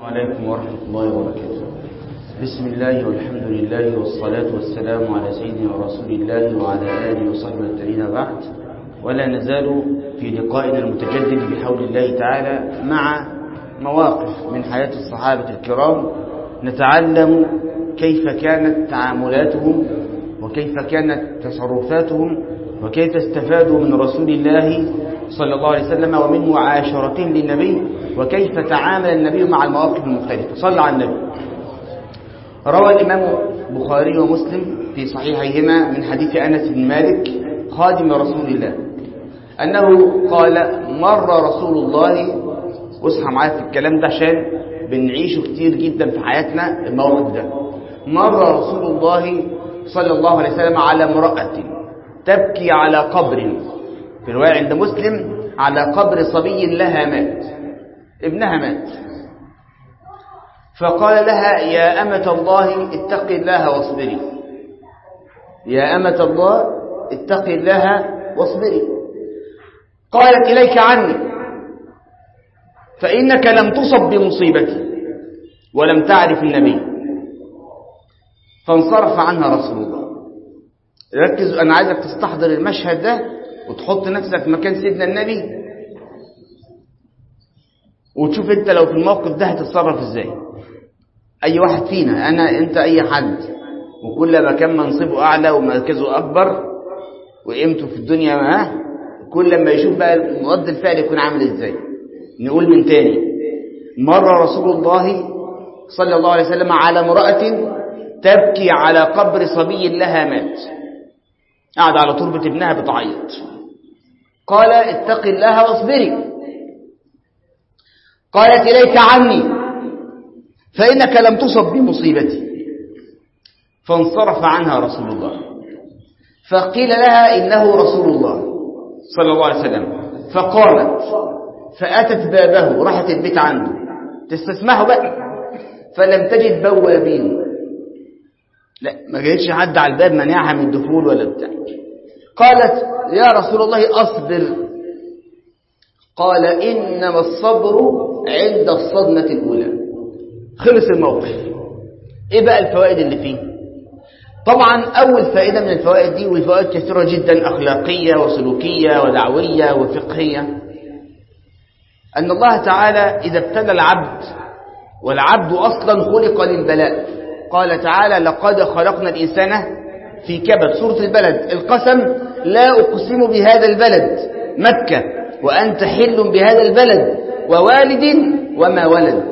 عليكم ورحمة الله وبركاته بسم الله والحمد لله والصلاة والسلام على سيدنا رسول الله وعلى آله وصحبه التابعين بعد ولا نزال في لقائنا المتجدد بحول الله تعالى مع مواقف من حياة الصحابة الكرام نتعلم كيف كانت تعاملاتهم وكيف كانت تصرفاتهم وكيف استفادوا من رسول الله صلى الله عليه وسلم ومن معاشرتهم للنبي وكيف تعامل النبي مع المواقف المختلفة صلى على النبي روى الإمام البخاري ومسلم في صحيحيهما من حديث أنس بن مالك خادم رسول الله أنه قال مر رسول الله واصحى معايا في الكلام ده عشان بنعيشه كتير جدا في حياتنا الموقف ده مر رسول الله صلى الله عليه وسلم على امرأة تبكي على قبر في رواية عند مسلم على قبر صبي لها مات ابنها مات فقال لها يا أمة الله اتق الله واصبري يا أمة الله اتق الله واصبري قالت إليك عني فإنك لم تصب بمصيبتي ولم تعرف النبي فانصرف عنها رسول الله ركز أنا عايزك تستحضر المشهد ده وتحط نفسك مكان سيدنا النبي وتشوف انت لو في الموقف ده هتتصرف ازاي اي واحد فينا انا انت اي حد وكل ما كان منصبه اعلى ومركزه اكبر وقيمته في الدنيا ها كل ما يشوف بقى رد الفعل يكون عامل ازاي نقول من تاني مر رسول الله صلى الله عليه وسلم على امرأة تبكي على قبر صبي لها مات قاعد على تربة ابنها بتعيط قال اتق الله واصبري قالت إليك عني فإنك لم تصب بمصيبتي فانصرف عنها رسول الله فقيل لها إنه رسول الله صلى الله عليه وسلم فقامت فأتت بابه راحت البيت عنده تستسمحه بقى فلم تجد بوابين لا ما جايتش حد على الباب منعها من الدخول ولا بتاع قالت يا رسول الله أصبر قال إنما الصبر عند الصدمة الأولى خلص الموقف إيه بقى الفوائد اللي فيه طبعا أول فائدة من الفوائد دي والفوائد كثيرة جدا أخلاقية وسلوكية ودعوية وفقهية أن الله تعالى إذا ابتلى العبد والعبد أصلا خلق للبلاء قال تعالى لقد خلقنا الإنسان في كبد سورة البلد القسم لا أقسم بهذا البلد مكة وأنت حل بهذا البلد ووالد وما ولد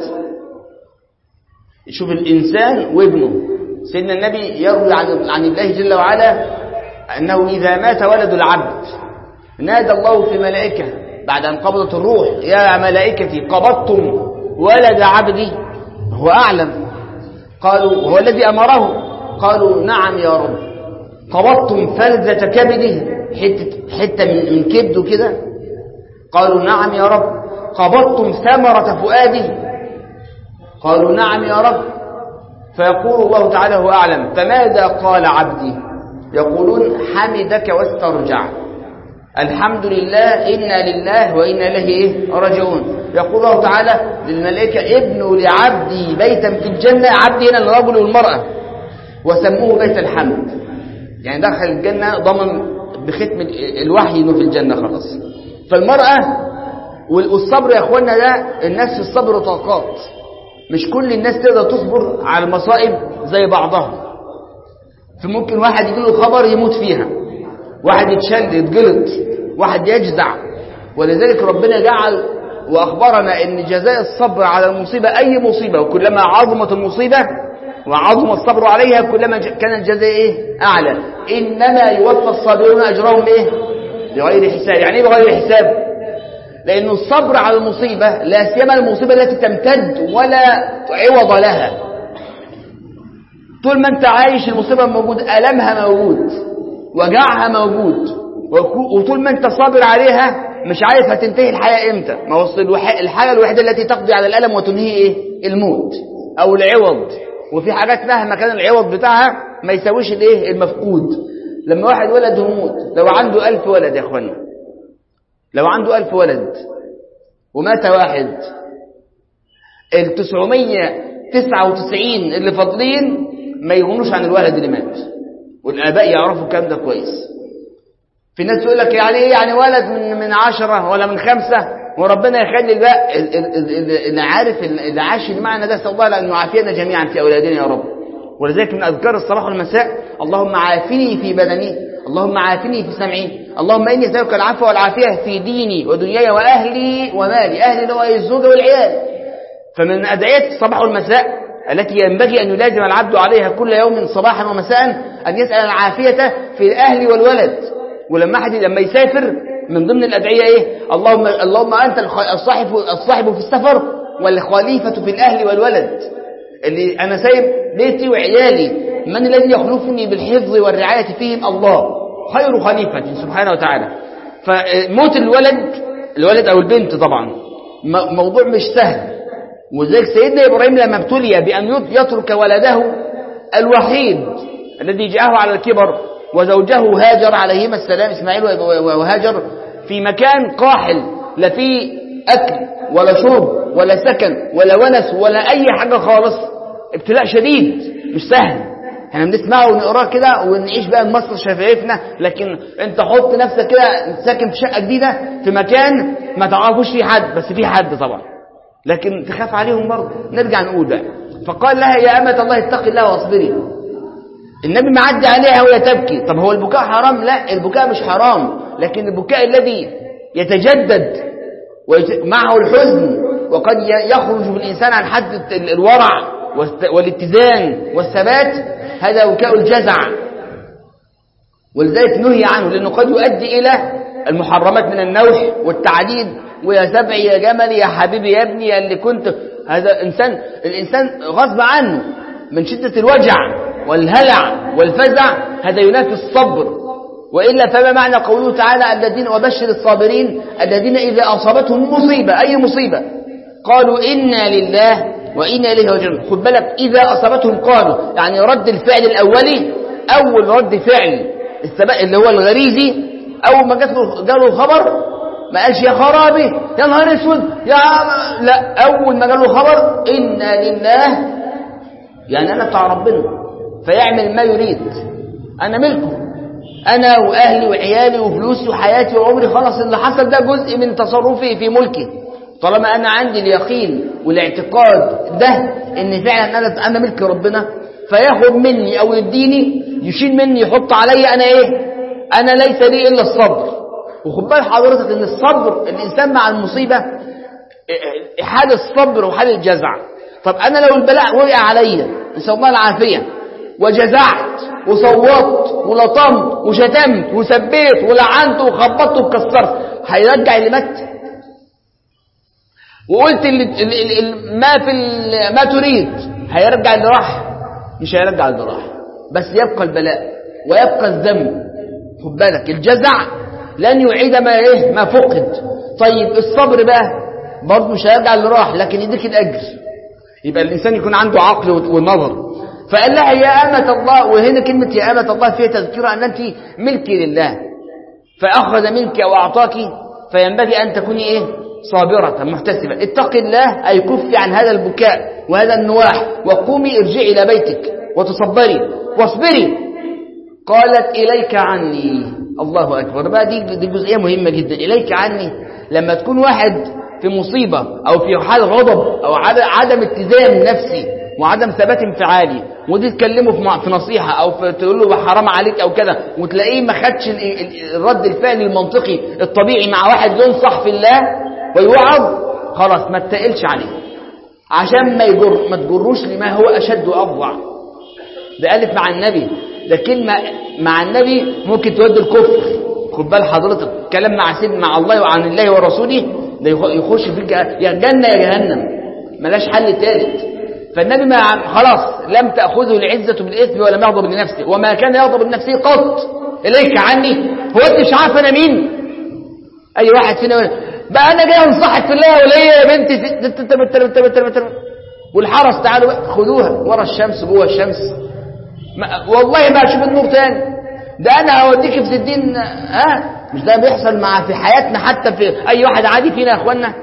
شوف الإنسان وابنه سيدنا النبي يروي عن, عن الله جل وعلا أنه إذا مات ولد العبد نادى الله في ملائكة بعد أن قبضت الروح يا ملائكتي قبضتم ولد عبدي هو أعلم قالوا وهو الذي أمره قالوا نعم يا رب قبضتم فلذة كبده حتة, حتة من, من كبده كده قالوا نعم يا رب قبضتم ثمرة فؤاده قالوا نعم يا رب فيقول الله تعالى هو أعلم فماذا قال عبدي يقولون حمدك واسترجع الحمد لله إنا لله وإنا إليه إيه راجعون يقول الله تعالى للملائكة ابنوا لعبدي بيتا في الجنة عبدي هنا الرجل والمرأة وسموه بيت الحمد يعني دخل الجنة ضمن بختم الوحي انه في الجنة خلاص فالمرأة والصبر يا اخوانا ده الناس في الصبر طاقات مش كل الناس تقدر تصبر على المصائب زي بعضها فممكن واحد يجي له خبر يموت فيها واحد يتشل يتجلط واحد يجزع ولذلك ربنا جعل وأخبرنا أن جزاء الصبر على المصيبة أي مصيبة وكلما عظمت المصيبة وعظم الصبر عليها كلما كان الجزاء إيه؟ أعلى إنما يوفى الصابرون أجرهم إيه؟ بغير حساب يعني إيه بغير حساب لأن الصبر على المصيبة لا سيما المصيبة التي تمتد ولا عوض لها طول ما أنت عايش المصيبة موجود ألمها موجود وجعها موجود وطول ما أنت صابر عليها مش عارف هتنتهي الحياة امتى ما هو الحاجة الوحيدة التي تقضي على الألم وتنهي ايه الموت او العوض وفي حاجات مهما كان العوض بتاعها ما يساويش الايه المفقود لما واحد ولد يموت لو عنده ألف ولد يا اخوانا لو عنده ألف ولد ومات واحد ال 999 اللي فاضلين ما يغنوش عن الولد اللي مات والآباء يعرفوا الكلام ده كويس في ناس تقول لك يعني ايه يعني ولد من من عشرة ولا من خمسة وربنا يخلي الباقي ال- ال- ال- اللي عارف اللي عاش المعنى ده اسال الله ان يعافينا جميعا في اولادنا يا رب ولذلك من اذكار الصباح والمساء اللهم عافني في بدني اللهم عافني في سمعي اللهم اني اسالك العفو والعافيه في ديني ودنياي واهلي ومالي اهلي اللي هو الزوجه والعيال فمن ادعيه الصباح والمساء التي ينبغي ان يلازم العبد عليها كل يوم صباحا ومساء ان يسال العافيه في الاهل والولد ولما احد لما يسافر من ضمن الادعيه ايه اللهم اللهم انت الخ- الصاحب الصاحب في السفر والخليفه في الاهل والولد اللي انا سايب بيتي وعيالي من الذي يخلفني بالحفظ والرعايه فيهم الله خير خليفه سبحانه وتعالى فموت الولد الولد او البنت طبعا م- موضوع مش سهل وذلك سيدنا ابراهيم لما ابتلي بان يت- يترك ولده الوحيد الذي جاءه على الكبر وزوجه هاجر عليهما السلام اسماعيل و- و- وهاجر في مكان قاحل لا فيه اكل ولا شرب ولا سكن ولا ونس ولا اي حاجه خالص ابتلاء شديد مش سهل احنا بنسمعه ونقراه كده ونعيش بقى مصر شفايفنا لكن انت حط نفسك كده ساكن في شقه جديده في مكان ما تعرفوش فيه حد بس فيه حد طبعا لكن تخاف عليهم برضه نرجع نقول بقى فقال لها يا أمة الله اتقي الله واصبري النبي معدي عليها وهي تبكي طب هو البكاء حرام لا البكاء مش حرام لكن البكاء الذي يتجدد ومعه الحزن وقد ي- يخرج بالإنسان عن حد ال- الورع والت- والاتزان والثبات هذا بكاء الجزع ولذلك نهي عنه لأنه قد يؤدي إلى المحرمات من النوح والتعديد ويا سبعي يا جملي يا حبيبي يا ابني اللي كنت هذا إنسان الإنسان غصب عنه من شدة الوجع والهلع والفزع هذا ينافي الصبر وإلا فما معنى قوله تعالى الذين وبشر الصابرين الذين إذا أصابتهم مصيبة أي مصيبة قالوا إنا لله وإنا إليه راجعون خد بالك إذا أصابتهم قالوا يعني رد الفعل الأولي أول رد فعل السبق اللي هو الغريزي أول ما جات له جاله خبر ما قالش يا خرابي يا نهار اسود يا عم- لا أول ما جاله خبر إنا لله يعني أنا بتاع ربنا فيعمل ما يريد أنا ملكه أنا وأهلي وعيالي وفلوسي وحياتي وعمري خلاص اللي حصل ده جزء من تصرفي في ملكي طالما أنا عندي اليقين والاعتقاد ده إن فعلا أنا أنا ملك ربنا فياخد مني أو يديني يشيل مني يحط عليا أنا إيه؟ أنا ليس لي إلا الصبر وخد بال حضرتك إن الصبر الإنسان مع المصيبة حال الصبر وحال الجزع طب أنا لو البلاء وقع عليا نسأل الله العافية وجزعت وصوتت ولطمت وشتمت وسبيت ولعنت وخبطت وكسرت هيرجع اللي مات وقلت اللي اللي اللي ما في ال- ما تريد هيرجع اللي راح مش هيرجع اللي راح بس يبقى البلاء ويبقى الذنب خد بالك الجزع لن يعيد ما ايه ما فقد طيب الصبر بقى برضه مش هيرجع اللي راح لكن يديك الاجر يبقى الانسان يكون عنده عقل ونظر فقال لها يا أمة الله وهنا كلمة يا أمة الله فيها تذكرة أن أنت ملكي لله فأخذ منك وأعطاك فينبغي أن تكوني إيه صابرة محتسبة اتق الله أي كفي عن هذا البكاء وهذا النواح وقومي ارجعي إلى بيتك وتصبري واصبري قالت إليك عني الله أكبر بقى دي, دي جزئية مهمة جدا إليك عني لما تكون واحد في مصيبة أو في حال غضب أو عد- عدم اتزان نفسي وعدم ثبات انفعالي ودي تكلمه في مع- في نصيحة أو في تقول له حرام عليك أو كده وتلاقيه ما خدش ال- ال- الرد الفعلي المنطقي الطبيعي مع واحد ينصح في الله ويوعظ خلاص ما تتقلش عليه عشان ما يجر ما تجروش لما هو أشد وأفظع ده قالت مع النبي ده كلمة مع النبي ممكن تودي الكفر خد بال حضرتك كلام مع سيد مع الله وعن الله ورسوله ده يخ- يخش في الج- يا جنة يا جهنم ملاش حل تالت فالنبي ما خلاص لم تأخذه العزة بالإثم ولم يغضب لنفسه وما كان يغضب لنفسه قط إليك عني هو أنت مش عارف أنا مين أي واحد فينا يقول بقى أنا جاي أنصحك في الله وليا يا بنتي ست- تت- تت- تت- تت- تت- تت- والحرس تعالوا بقى خدوها ورا الشمس جوه الشمس ما والله ما اشوف النور تاني ده انا هوديك في ستين ها مش ده بيحصل مع في حياتنا حتى في اي واحد عادي فينا يا اخوانا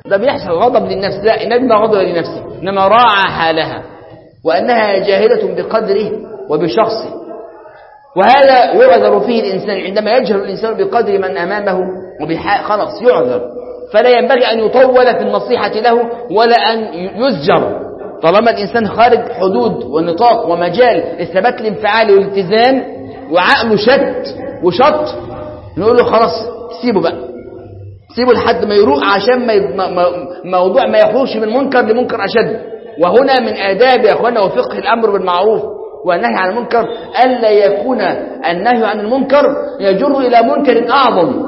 ده بيحصل غضب للنفس لا النبي ما غضب لنفسه إنما راعى حالها وأنها جاهلة بقدره وبشخصه وهذا يعذر فيه الإنسان عندما يجهل الإنسان بقدر من أمامه وبحال خلاص يعذر فلا ينبغي أن يطول في النصيحة له ولا أن يزجر طالما الإنسان خارج حدود ونطاق ومجال الثبات الانفعالي والاتزان وعقله شت وشط نقول له خلاص سيبه بقى سيبه لحد ما يروق عشان ما ي... ما... ما... موضوع ما يخرجش من منكر لمنكر أشد وهنا من آداب يا أخوانا وفقه الأمر بالمعروف والنهي عن المنكر ألا يكون النهي عن المنكر يجر إلى منكر أعظم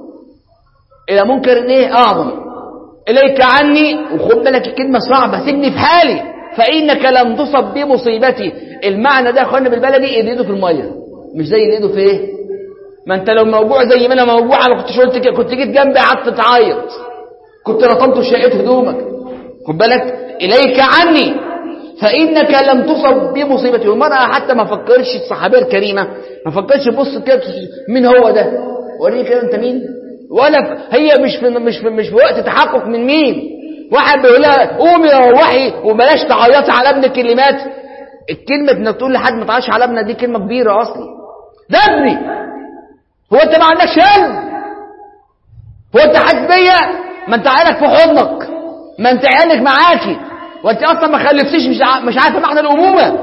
إلى منكر إيه أعظم إليك عني وخد بالك الكلمة صعبة سيبني في حالي فإنك لم تصب بمصيبتي المعنى ده يا أخوانا بالبلدي اللي إيده في المية مش زي اللي إيده في إيه ما أنت لو موجوع زي ما أنا موجوع أنا كنت قلت كده كنت جيت جنبي قعدت تعيط كنت رطمت شقيت هدومك خد بالك إليك عني فإنك لم تصب بمصيبتي والمرأة حتى ما فكرش الصحابية الكريمة ما فكرش بص كده مين هو ده وريني كده أنت مين ولا هي مش في مش في مش في وقت تحقق من مين واحد بيقول لها قومي يا روحي وبلاش تعيطي على ابنك كلمات الكلمة انك تقول لحد ما تعيطش على ابنك دي كلمة كبيرة اصلي ده ابني هو انت ما عندكش قلب هو انت حاسس بيا ما انت عيالك في حضنك ما انت عيالك معاكي وانت اصلا ما خلفتيش مش مش عارفه معنى الامومه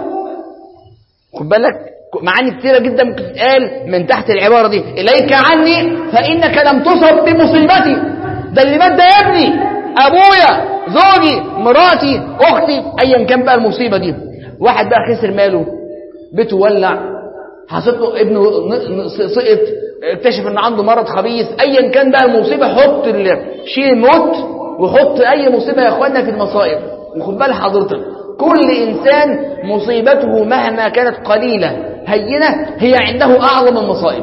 خد بالك معاني كثيره جدا ممكن تتقال من تحت العباره دي اليك عني فانك لم تصب بمصيبتي ده اللي مات ده ابني ابويا زوجي مراتي اختي ايا كان بقى المصيبه دي واحد بقى خسر ماله بيته ولع حصلت له ابنه سقط اكتشف ان عنده مرض خبيث ايا كان بقى المصيبه حط شيء موت وحط اي مصيبه يا اخوانا في المصائب وخد بال حضرتك كل انسان مصيبته مهما كانت قليله هينه هي عنده اعظم المصائب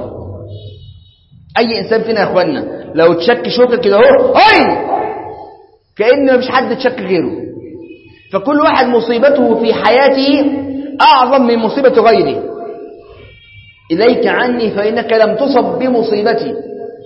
اي انسان فينا يا اخوانا لو تشك شوكه كده اهو هاي كان مفيش حد تشك غيره فكل واحد مصيبته في حياته اعظم من مصيبه غيره اليك عني فانك لم تصب بمصيبتي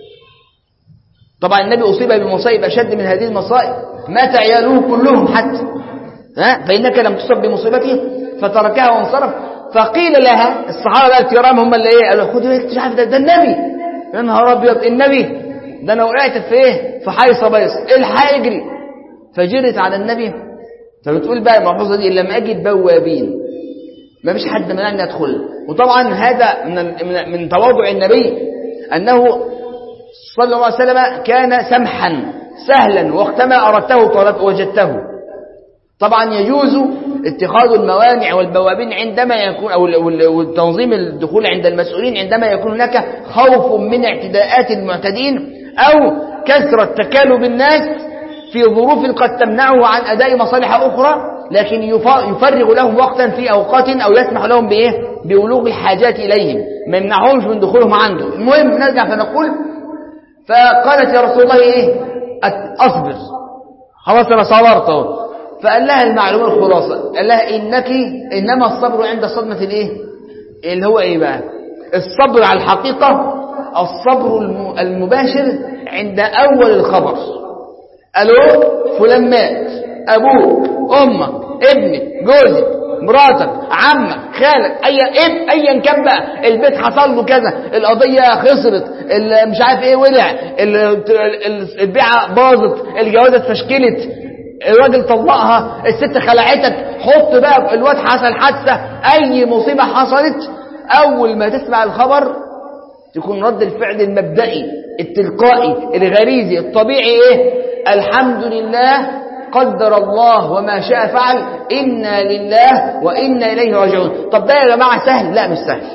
طبعا النبي أصيب بمصائب أشد من هذه المصائب مات عياله كلهم حتى ها فإنك لم تصب بمصيبته فتركها وانصرف فقيل لها الصحابة بقى الكرام هم اللي ايه قالوا خدوا بالك مش عارف ده, ده النبي يا نهار ابيض النبي ده انا وقعت في ايه في حيصه بيص الحق اجري فجرت على النبي فبتقول بقى الملحوظه دي لما اجد بوابين ما فيش حد منعني ادخل وطبعا هذا من من, من تواضع النبي انه صلى الله عليه وسلم كان سمحا سهلا وقتما أردته طلب وجدته طبعا يجوز اتخاذ الموانع والبوابين عندما يكون أو تنظيم الدخول عند المسؤولين عندما يكون هناك خوف من اعتداءات المعتدين أو كثرة تكالب الناس في ظروف قد تمنعه عن أداء مصالح أخرى لكن يفرغ لهم وقتا في أوقات أو يسمح لهم بإيه؟ ببلوغ الحاجات إليهم ما يمنعهمش من دخولهم عنده المهم نرجع فنقول فقالت يا رسول الله ايه اصبر خلاص انا صبرت اهو فقال لها المعلومه الخلاصه قال لها انك انما الصبر عند صدمه الايه اللي هو ايه بقى الصبر على الحقيقه الصبر المباشر عند اول الخبر الو فلان مات ابوك امك ابنك جوزك مراتك عمك خالك اي ايا كان بقى البيت حصل له كذا القضيه خسرت مش عارف ايه ولع البيعه باظت الجوازه اتفشكلت الراجل طلقها الست خلعتك حط بقى الواد حصل حادثه اي مصيبه حصلت اول ما تسمع الخبر تكون رد الفعل المبدئي التلقائي الغريزي الطبيعي ايه الحمد لله قدر الله وما شاء فعل إنا لله وإنا إليه راجعون طب ده يا جماعة سهل لا مش سهل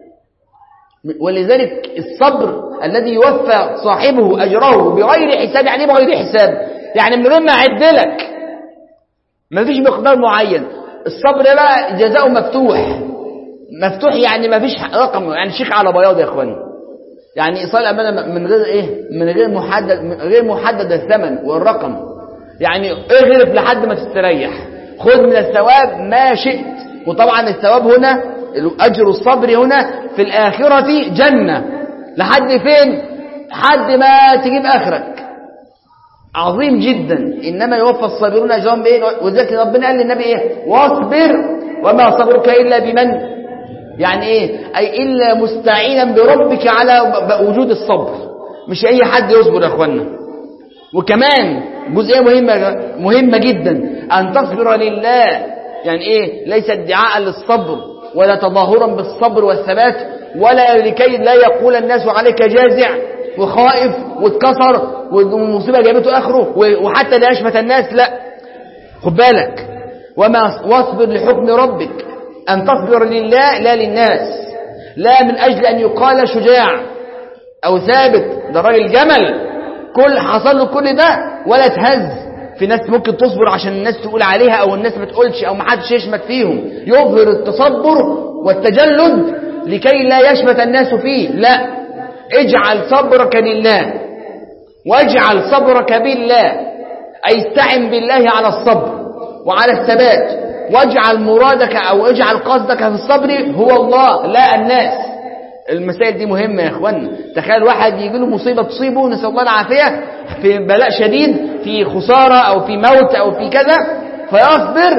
ولذلك الصبر الذي يوفى صاحبه أجره بغير حساب يعني بغير حساب يعني من غير ما أعدلك ما فيش مقدار معين الصبر بقى جزاؤه مفتوح مفتوح يعني ما فيش رقم يعني شيك على بياض يا اخواني يعني ايصال امانه من غير ايه من غير محدد من غير محدد الثمن والرقم يعني اغرف لحد ما تستريح خذ من الثواب ما شئت وطبعا الثواب هنا أجر الصبر هنا في الآخرة جنة لحد فين لحد ما تجيب آخرك عظيم جدا إنما يوفى الصابرون أجرهم بإيه وذلك ربنا قال للنبي إيه واصبر وما صبرك إلا بمن يعني إيه أي إلا مستعينا بربك على وجود الصبر مش أي حد يصبر يا أخوانا وكمان جزئية مهمة مهمة جدا أن تصبر لله يعني إيه ليس ادعاء للصبر ولا تظاهرا بالصبر والثبات ولا لكي لا يقول الناس عليك جازع وخائف واتكسر والمصيبة جابته آخره وحتى لا يشمت الناس لا خد بالك وما واصبر لحكم ربك أن تصبر لله لا للناس لا من أجل أن يقال شجاع أو ثابت ده راجل جمل كل حصل له كل ده ولا تهز في ناس ممكن تصبر عشان الناس تقول عليها أو الناس ما تقولش أو ما حدش يشمت فيهم يظهر التصبر والتجلد لكي لا يشمت الناس فيه لا اجعل صبرك لله واجعل صبرك بالله أي استعن بالله على الصبر وعلى الثبات واجعل مرادك أو اجعل قصدك في الصبر هو الله لا الناس المسائل دي مهمة يا اخوانا تخيل واحد يجي له مصيبة تصيبه نسأل الله العافية في بلاء شديد في خسارة أو في موت أو في كذا فيصبر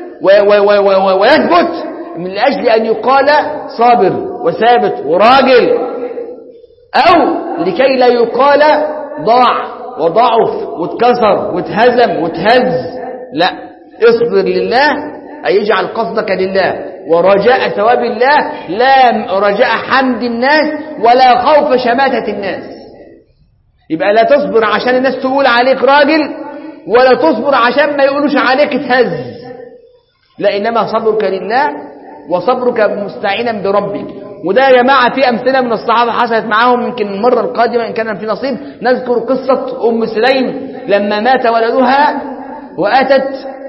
ويثبت من أجل أن يقال صابر وثابت وراجل أو لكي لا يقال ضاع وضعف واتكسر واتهزم واتهز لا اصبر لله أي يجعل قصدك لله ورجاء ثواب الله لا رجاء حمد الناس ولا خوف شماتة الناس يبقى لا تصبر عشان الناس تقول عليك راجل ولا تصبر عشان ما يقولوش عليك اتهز لا إنما صبرك لله وصبرك مستعينا بربك وده يا جماعة في أمثلة من الصحابة حصلت معاهم يمكن المرة القادمة إن كان في نصيب نذكر قصة أم سليم لما مات ولدها وأتت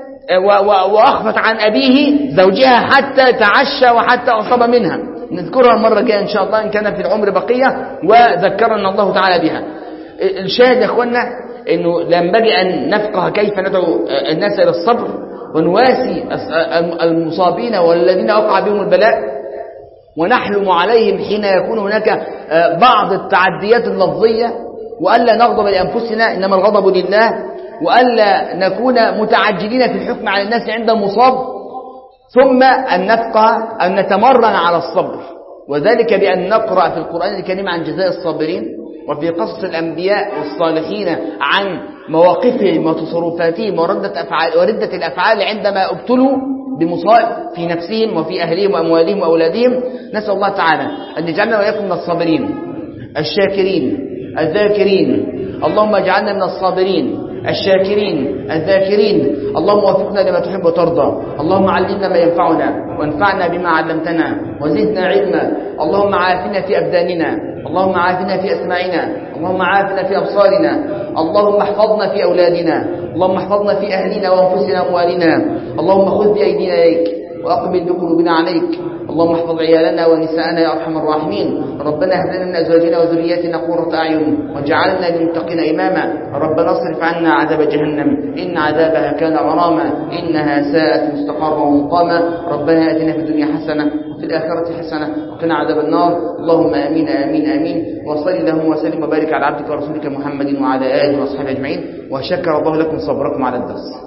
وأخفت عن أبيه زوجها حتى تعشى وحتى أصاب منها نذكرها المرة الجاية إن شاء الله إن كان في العمر بقية وذكرنا الله تعالى بها الشاهد يا أخوانا أنه ينبغي أن نفقه كيف ندعو الناس إلى الصبر ونواسي المصابين والذين وقع بهم البلاء ونحلم عليهم حين يكون هناك بعض التعديات اللفظية وألا نغضب لأنفسنا إنما الغضب لله وألا نكون متعجلين في الحكم على الناس عند المصاب ثم أن نفقه أن نتمرن على الصبر وذلك بأن نقرأ في القرآن الكريم عن جزاء الصابرين وفي قصص الأنبياء والصالحين عن مواقفهم وتصرفاتهم وردة, أفعال وردة الأفعال عندما ابتلوا بمصائب في نفسهم وفي أهلهم وأموالهم وأولادهم نسأل الله تعالى أن يجعلنا وإياكم من الصابرين الشاكرين الذاكرين اللهم اجعلنا من الصابرين الشاكرين الذاكرين اللهم وفقنا لما تحب وترضى اللهم علمنا ما ينفعنا وانفعنا بما علمتنا وزدنا علما اللهم عافنا في أبداننا اللهم عافنا في أسماعنا اللهم عافنا في أبصارنا اللهم احفظنا في أولادنا اللهم احفظنا في أهلنا وأنفسنا وأموالنا اللهم خذ بأيدينا إليك وأقبل بقلوبنا عليك اللهم احفظ عيالنا ونساءنا يا أرحم الراحمين ربنا هب لنا من أزواجنا وذرياتنا قرة أعين واجعلنا للمتقين إماما ربنا اصرف عنا عذاب جهنم إن عذابها كان غراما إنها ساءت مستقرا ومقاما ربنا آتنا في الدنيا حسنة وفي الآخرة حسنة وقنا عذاب النار اللهم آمين آمين آمين وصل اللهم وسلم وبارك على عبدك ورسولك محمد وعلى آله وأصحابه أجمعين وشكر الله لكم صبركم على الدرس